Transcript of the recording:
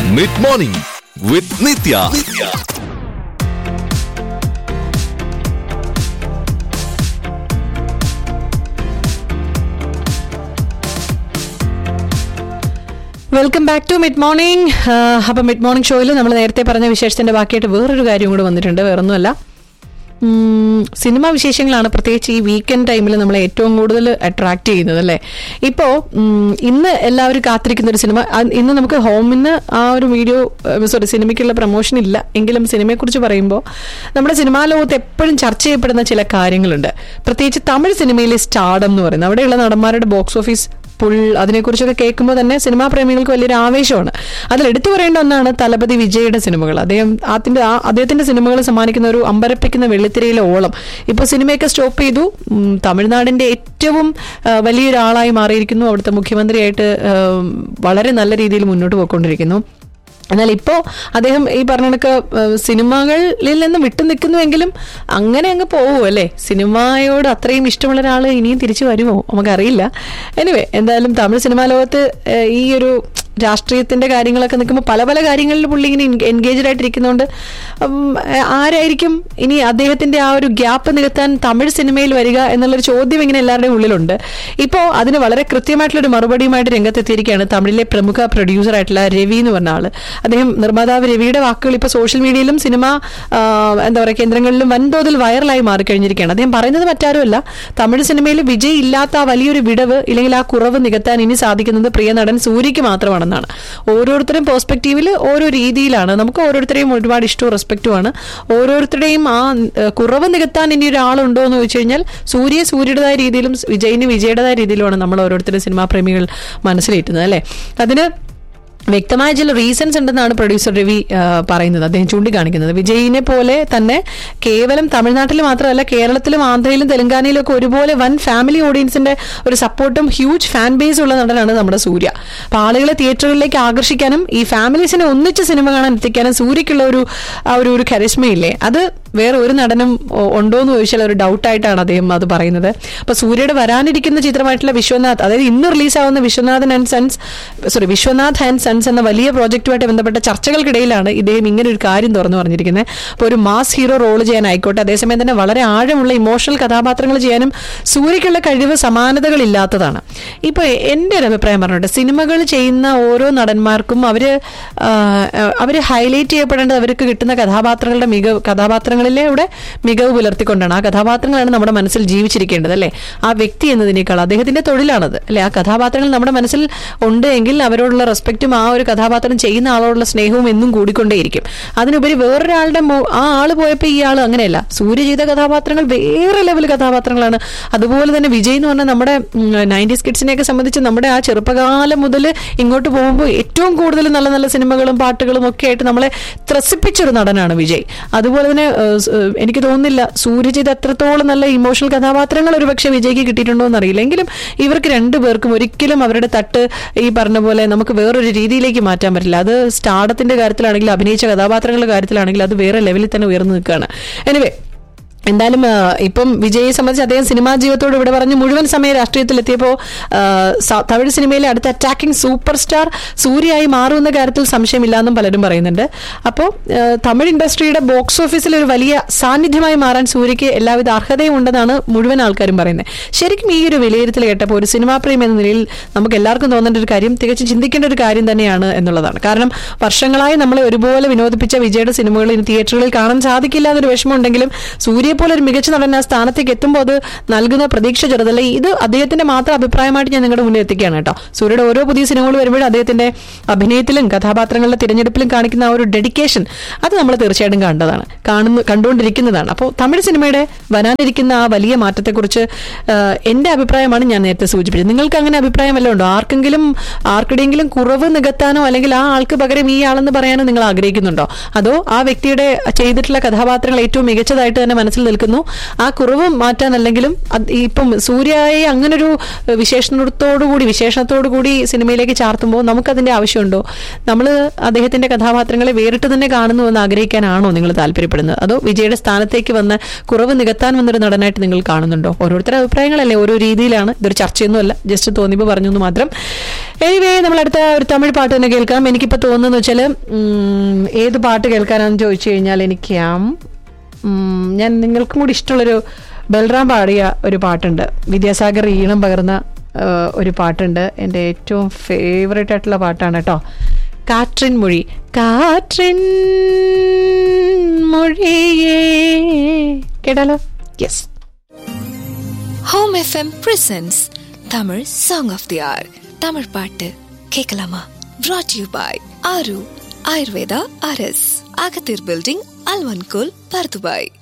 mid morning with Nithya welcome back to mid morning അപ്പം mid morning ഷോയിൽ നമ്മൾ നേരത്തെ പറഞ്ഞ വിശേഷത്തിന്റെ ബാക്കിയായിട്ട് വേറൊരു കാര്യം കൂടെ വന്നിട്ടുണ്ട് വേറൊന്നുമല്ല ഉം, സിനിമാ വിശേഷങ്ങളാണ് പ്രത്യേകിച്ച് ഈ വീക്കെൻഡ് ടൈമിൽ നമ്മളെ ഏറ്റവും കൂടുതൽ അട്രാക്ട് ചെയ്യുന്നത് അല്ലേ ഇപ്പോൾ ഇന്ന് എല്ലാവരും കാത്തിരിക്കുന്ന ഒരു സിനിമ ആ, ഇന്ന് നമുക്ക് ഹോമിന്ന് ആ ഒരു വീഡിയോ സോറി സിനിമയ്ക്കുള്ള പ്രൊമോഷൻ ഇല്ല എങ്കിലും സിനിമയെക്കുറിച്ച് പറയുമ്പോൾ നമ്മുടെ സിനിമാ ലോകത്ത് എപ്പോഴും ചർച്ച ചെയ്യപ്പെടുന്ന ചില കാര്യങ്ങളുണ്ട് പ്രത്യേകിച്ച് തമിഴ് സിനിമയിലെ സ്റ്റാർഡം എന്ന് പറയുന്നത് അവിടെയുള്ള നടന്മാരുടെ ബോക്സ് ഓഫീസ് പുൾ അതിനെക്കുറിച്ചൊക്കെ കേൾക്കുമ്പോൾ തന്നെ സിനിമാ പ്രേമികൾക്ക് വലിയൊരു ആവേശമാണ് അതിൽ എടുത്തു പറയേണ്ട ഒന്നാണ് തലപതി വിജയുടെ സിനിമകൾ അദ്ദേഹം അതിന്റെ ആ അദ്ദേഹത്തിന്റെ സിനിമകൾ സമ്മാനിക്കുന്ന ഒരു അമ്പരപ്പിക്കുന്ന വെള്ളിത്തിരയിലെ ഓളം ഇപ്പൊ സിനിമയൊക്കെ സ്റ്റോപ്പ് ചെയ്തു ഉം, തമിഴ്നാടിന്റെ ഏറ്റവും ആ, വലിയൊരാളായി മാറിയിരിക്കുന്നു അവിടുത്തെ മുഖ്യമന്ത്രിയായിട്ട് ആ, വളരെ നല്ല രീതിയിൽ മുന്നോട്ട് പോയിക്കൊണ്ടിരിക്കുന്നു എന്നാൽ ഇപ്പോൾ അദ്ദേഹം ഈ പറഞ്ഞ കണക്ക് ഏഹ്, സിനിമകളിൽ നിന്ന് വിട്ടു നിൽക്കുന്നുവെങ്കിലും അങ്ങനെ അങ്ങ് പോകുമോ അല്ലേ സിനിമയോട് അത്രയും ഇഷ്ടമുള്ള ഒരാൾ ഇനിയും തിരിച്ചു വരുമോ നമുക്കറിയില്ല എനിവേ എന്തായാലും തമിഴ് സിനിമാ ലോകത്ത് ഏഹ്, ഈ ഒരു രാഷ്ട്രീയത്തിന്റെ കാര്യങ്ങളൊക്കെ നിൽക്കുമ്പോൾ പല പല കാര്യങ്ങളിൽ പുള്ളി ഇങ്ങനെ എൻഗേജ്ഡ് ആയിട്ടിരിക്കുന്നതുകൊണ്ട് ഉം, ഏഹ്, ആരായിരിക്കും ഇനി അദ്ദേഹത്തിന്റെ ആ ഒരു ഗ്യാപ്പ് നികത്താൻ തമിഴ് സിനിമയിൽ വരിക എന്നുള്ളൊരു ചോദ്യം ഇങ്ങനെ എല്ലാവരുടെയും ഉള്ളിലുണ്ട് ഇപ്പോൾ അതിന് വളരെ കൃത്യമായിട്ടുള്ള ഒരു മറുപടിയുമായിട്ട് രംഗത്തെത്തിയിരിക്കുകയാണ് തമിഴിലെ പ്രമുഖ പ്രൊഡ്യൂസർ ആയിട്ടുള്ള രവി എന്ന് പറഞ്ഞ ആള് അദ്ദേഹം നിർമ്മാതാവ് രവിയുടെ വാക്കുകൾ ഇപ്പോൾ സോഷ്യൽ മീഡിയയിലും സിനിമ ആ, എന്താ പറയുക കേന്ദ്രങ്ങളിലും വൻതോതിൽ വൈറലായി മാറിക്കഴിഞ്ഞിരിക്കുകയാണ് അദ്ദേഹം പറയുന്നത് മറ്റാരുമല്ല തമിഴ് സിനിമയിൽ വിജയ് ഇല്ലാത്ത ആ വലിയൊരു വിടവ് ഇല്ലെങ്കിൽ ആ കുറവ് നികത്താൻ ഇനി സാധിക്കുന്നത് പ്രിയ നടൻ സൂര്യക്ക് മാത്രമാണെന്നാണ് ഓരോരുത്തരും പെർസ്പെക്റ്റീവിൽ ഓരോ രീതിയിലാണ് നമുക്ക് ഓരോരുത്തരെയും ഒരുപാട് ഇഷ്ടവും റെസ്പെക്റ്റുമാണ് ഓരോരുത്തരുടെയും ആ ഏഹ്, കുറവ് നികത്താൻ ഇനി ഒരാളുണ്ടോ എന്ന് ചോദിച്ചു കഴിഞ്ഞാൽ സൂര്യ സൂര്യയുടേതായ രീതിയിലും വിജയിന് വിജയുടേതായ രീതിയിലുമാണ് നമ്മൾ ഓരോരുത്തരും സിനിമാ പ്രേമികൾ മനസ്സിലേറ്റുന്നത് അല്ലേ അതിന് വ്യക്തമായ ചില റീസൺസ് ഉണ്ടെന്നാണ് പ്രൊഡ്യൂസർ രവി ആ, പറയുന്നത് അദ്ദേഹം ചൂണ്ടിക്കാണിക്കുന്നത് വിജയിനെ പോലെ തന്നെ കേവലം തമിഴ്നാട്ടിൽ മാത്രമല്ല കേരളത്തിലും ആന്ധ്രയിലും തെലങ്കാനയിലും ഒക്കെ ഒരുപോലെ വൻ ഫാമിലി ഓഡിയൻസിന്റെ ഒരു സപ്പോർട്ടും ഹ്യൂജ് ഫാൻ ബേസ് ഉള്ള നടനാണ് നമ്മുടെ സൂര്യ അപ്പൊ ആളുകളെ തിയേറ്ററുകളിലേക്ക് ആകർഷിക്കാനും ഈ ഫാമിലീസിനെ ഒന്നിച്ച് സിനിമ കാണാൻ എത്തിക്കാനും സൂര്യക്കുള്ള ഒരു ആ ഒരു ഒരു കരിസ്മയില്ലേ അത് വേറെ ഒരു നടനും ഒ- ഉണ്ടോ എന്ന് ചോദിച്ചാൽ ഒരു ഡൗട്ടായിട്ടാണ് അദ്ദേഹം അത് പറയുന്നത് അപ്പൊ സൂര്യയുടെ വരാനിരിക്കുന്ന ചിത്രമായിട്ടുള്ള വിശ്വനാഥ് അതായത് ഇന്ന് റിലീസാവുന്ന Viswanathan and sons sorry Vishwanath and sons എന്ന വലിയ പ്രോജക്റ്റുമായിട്ട് ബന്ധപ്പെട്ട ചർച്ചകൾക്കിടയിലാണ് ഇദ്ദേഹം ഇങ്ങനെ ഒരു കാര്യം തുറന്നു പറഞ്ഞിരിക്കുന്നത് അപ്പോൾ ഒരു മാസ് ഹീറോ റോൾ ചെയ്യാനായിക്കോട്ടെ അതേസമയം തന്നെ വളരെ ആഴമുള്ള ഇമോഷണൽ കഥാപാത്രങ്ങൾ ചെയ്യാനും സൂര്യക്കുള്ള കഴിവ് സമാനതകളില്ലാത്തതാണ് ഇപ്പൊ എന്റെ ഒരു അഭിപ്രായം പറഞ്ഞിട്ട് സിനിമകൾ ചെയ്യുന്ന ഓരോ നടന്മാർക്കും അവര് ആ, അവര് ഹൈലൈറ്റ് ചെയ്യപ്പെടേണ്ടത് അവർക്ക് കിട്ടുന്ന കഥാപാത്രങ്ങളുടെ മികവ് കഥാപാത്രങ്ങളിലെ അവിടെ മികവ് പുലർത്തിക്കൊണ്ടാണ് ആ കഥാപാത്രങ്ങളാണ് നമ്മുടെ മനസ്സിൽ ജീവിച്ചിരിക്കേണ്ടത് അല്ലേ ആ വ്യക്തി എന്നതിനേക്കാൾ അദ്ദേഹത്തിന്റെ തൊഴിലാണത് അല്ലെ ആ കഥാപാത്രങ്ങൾ നമ്മുടെ മനസ്സിൽ ഉണ്ട് എങ്കിൽ അവരോടുള്ള റെസ്പെക്റ്റും ആ ഒരു കഥാപാത്രം ചെയ്യുന്ന ആളോടുള്ള സ്നേഹവും എന്നും കൂടിക്കൊണ്ടേയിരിക്കും അതിനുപരി വേറൊരാളുടെ മോ- ആ ആള് പോയപ്പോൾ ഈ ആള് അങ്ങനെയല്ല സൂര്യ ചെയ്ത കഥാപാത്രങ്ങൾ വേറെ ലെവൽ കഥാപാത്രങ്ങളാണ് അതുപോലെ തന്നെ വിജയ് എന്ന് പറഞ്ഞാൽ നമ്മുടെ നയൻറ്റീസ് കിഡ്സിനെയൊക്കെ സംബന്ധിച്ച് നമ്മുടെ ആ ചെറുപ്പകാലം മുതൽ ഇങ്ങോട്ട് പോകുമ്പോൾ ഏറ്റവും കൂടുതൽ നല്ല നല്ല സിനിമകളും പാട്ടുകളും ഒക്കെ ആയിട്ട് നമ്മളെ ത്രസിപ്പിച്ചൊരു നടനാണ് വിജയ് അതുപോലെ തന്നെ ഏഹ്, സ്- ഏഹ്, എനിക്ക് തോന്നുന്നില്ല സൂര്യ ചെയ്ത അത്രത്തോളം നല്ല ഇമോഷണൽ കഥാപാത്രങ്ങൾ ഒരു പക്ഷേ വിജയ്ക്ക് കിട്ടിയിട്ടുണ്ടോ എന്നറിയില്ല എങ്കിലും ഇവർക്ക് രണ്ടുപേർക്കും ഒരിക്കലും അവരുടെ തട്ട് ഈ പറഞ്ഞ പോലെ നമുക്ക് വേറൊരു രീതിയിലേക്ക് മാറ്റാൻ പറ്റില്ല അത് സ്റ്റാർഡത്തിന്റെ കാര്യത്തിലാണെങ്കിലും അഭിനയിച്ച കഥാപാത്രങ്ങളുടെ കാര്യത്തിലാണെങ്കിലും അത് വേറെ ലെവലിൽ തന്നെ ഉയർന്നു നിൽക്കുകയാണ് എനിവേ എന്തായാലും ആ, ഇപ്പം വിജയെ സംബന്ധിച്ച് അദ്ദേഹം സിനിമാ ജീവിതത്തോട് ഇവിടെ പറഞ്ഞ് മുഴുവൻ സമയം രാഷ്ട്രീയത്തിലെത്തിയപ്പോൾ ആ, സ- തമിഴ് സിനിമയിലെ അടുത്ത അറ്റാക്കിംഗ് സൂപ്പർ സ്റ്റാർ സൂര്യയായി മാറുമെന്ന കാര്യത്തിൽ സംശയമില്ലാന്നും പലരും പറയുന്നുണ്ട് അപ്പോൾ ആ, തമിഴ് ഇൻഡസ്ട്രിയുടെ ബോക്സ് ഓഫീസിൽ ഒരു വലിയ സാന്നിധ്യമായി മാറാൻ സൂര്യയ്ക്ക് എല്ലാവിധ അർഹതയും ഉണ്ടെന്നാണ് മുഴുവൻ ആൾക്കാരും പറയുന്നത് ശരിക്കും ഈ ഒരു വിലയിരുത്തൽ കേട്ടപ്പോൾ ഒരു സിനിമാ പ്രേമി എന്ന നിലയിൽ നമുക്ക് എല്ലാവർക്കും തോന്നേണ്ട ഒരു കാര്യം തികച്ചും ചിന്തിക്കേണ്ട ഒരു കാര്യം തന്നെയാണ് എന്നുള്ളതാണ് കാരണം വർഷങ്ങളായി നമ്മളെ ഒരുപോലെ വിനോദിപ്പിച്ച വിജയുടെ സിനിമകൾ ഇനി തിയേറ്ററുകളിൽ കാണാൻ സാധിക്കില്ല എന്നൊരു വിഷമമുണ്ടെങ്കിലും സൂര്യയെ പോലെ ഒരു മികച്ച നടൻ ആ സ്ഥാനത്തേക്ക് എത്തുമ്പോൾ അത് നൽകുന്ന പ്രതീക്ഷ ചെറുതല്ല ഇത് അദ്ദേഹത്തിന്റെ മാത്രം അഭിപ്രായമായിട്ട് ഞാൻ നിങ്ങളുടെ മുന്നിൽ എത്തിക്കുകയാണ് കേട്ടോ സൂര്യയുടെ ഓരോ പുതിയ സിനിമകൾ വരുമ്പോഴും അദ്ദേഹത്തിന്റെ അഭിനയത്തിലും കഥാപാത്രങ്ങളുടെ തിരഞ്ഞെടുപ്പിലും കാണിക്കുന്ന ആ ഒരു ഡെഡിക്കേഷൻ അത് നമ്മൾ തീർച്ചയായിട്ടും കണ്ടതാണ് കാണുന്നു കണ്ടുകൊണ്ടിരിക്കുന്നതാണ് അപ്പോൾ തമിഴ് സിനിമയുടെ വരാനിരിക്കുന്ന ആ വലിയ മാറ്റത്തെക്കുറിച്ച് ആഹ്, എന്റെ അഭിപ്രായമാണ് ഞാൻ നേരത്തെ സൂചിപ്പിച്ചത് നിങ്ങൾക്ക് അങ്ങനെ അഭിപ്രായം വല്ലതും ഉണ്ടോ ആർക്കെങ്കിലും ആർക്കിടെയെങ്കിലും കുറവ് നികത്താനോ അല്ലെങ്കിൽ ആ ആൾക്ക് പകരം ഈ ആളെന്ന് പറയാനോ നിങ്ങൾ ആഗ്രഹിക്കുന്നുണ്ടോ അതോ ആ വ്യക്തിയുടെ ചെയ്തിട്ടുള്ള കഥാപാത്രങ്ങൾ ഏറ്റവും മികച്ചതായിട്ട് തന്നെ മനസ്സിൽ നിൽക്കുന്നു ആ കുറവ് മാറ്റാനല്ലെങ്കിലും അത് ഇപ്പം സൂര്യയെ അങ്ങനൊരു വിശേഷണത്തോടുകൂടി വിശേഷണത്തോടു കൂടി സിനിമയിലേക്ക് ചാർത്തുമ്പോൾ നമുക്കതിന്റെ ആവശ്യമുണ്ടോ നമ്മൾ അദ്ദേഹത്തിന്റെ കഥാപാത്രങ്ങളെ വേറിട്ട് തന്നെ കാണുന്നു എന്ന് ആഗ്രഹിക്കാനാണോ നിങ്ങൾ താല്പര്യപ്പെടുന്നത് അതോ വിജയുടെ സ്ഥാനത്തേക്ക് വന്ന കുറവ് നികത്താൻ വന്നൊരു നടനായിട്ട് നിങ്ങൾ കാണുന്നുണ്ടോ ഓരോരുത്തരുടെ അഭിപ്രായങ്ങളല്ലേ ഓരോ രീതിയിലാണ് ഇതൊരു ചർച്ചയൊന്നുമല്ല ജസ്റ്റ് തോന്നിയപ്പോൾ പറഞ്ഞു എന്ന് മാത്രം എനിവേ നമ്മൾ അടുത്ത ഒരു തമിഴ് പാട്ട് തന്നെ കേൾക്കാം എനിക്കിപ്പോൾ തോന്നുന്നു വെച്ചാൽ ഏത് പാട്ട് കേൾക്കാനാണെന്ന് ചോദിച്ചു കഴിഞ്ഞാൽ എനിക്ക് ആം, ഉം, ഞാൻ നിങ്ങൾക്കും കൂടി ഇഷ്ടമുള്ളൊരു ബൽറാം പാടിയ ഒരു പാട്ടുണ്ട് വിദ്യാസാഗർ ഈണം പകർന്ന ആ, ഒരു പാട്ടുണ്ട് എൻ്റെ ഏറ്റവും ഫേവറേറ്റ് ആയിട്ടുള്ള പാട്ടാണ് കേട്ടോ കാട്രിൻ മൊഴി കാട്രിൻ മൊഴിയേ കേട്ടാലോ yes home FM presents Tamil song of the hour Tamil பாட்டு கேட்கலாமா brought யூ பாய் ஆரு ஆயுர்வேதா அரஸ் அகத்தீர் பில்டிங் அல்வன்கோல் பர்துபாய்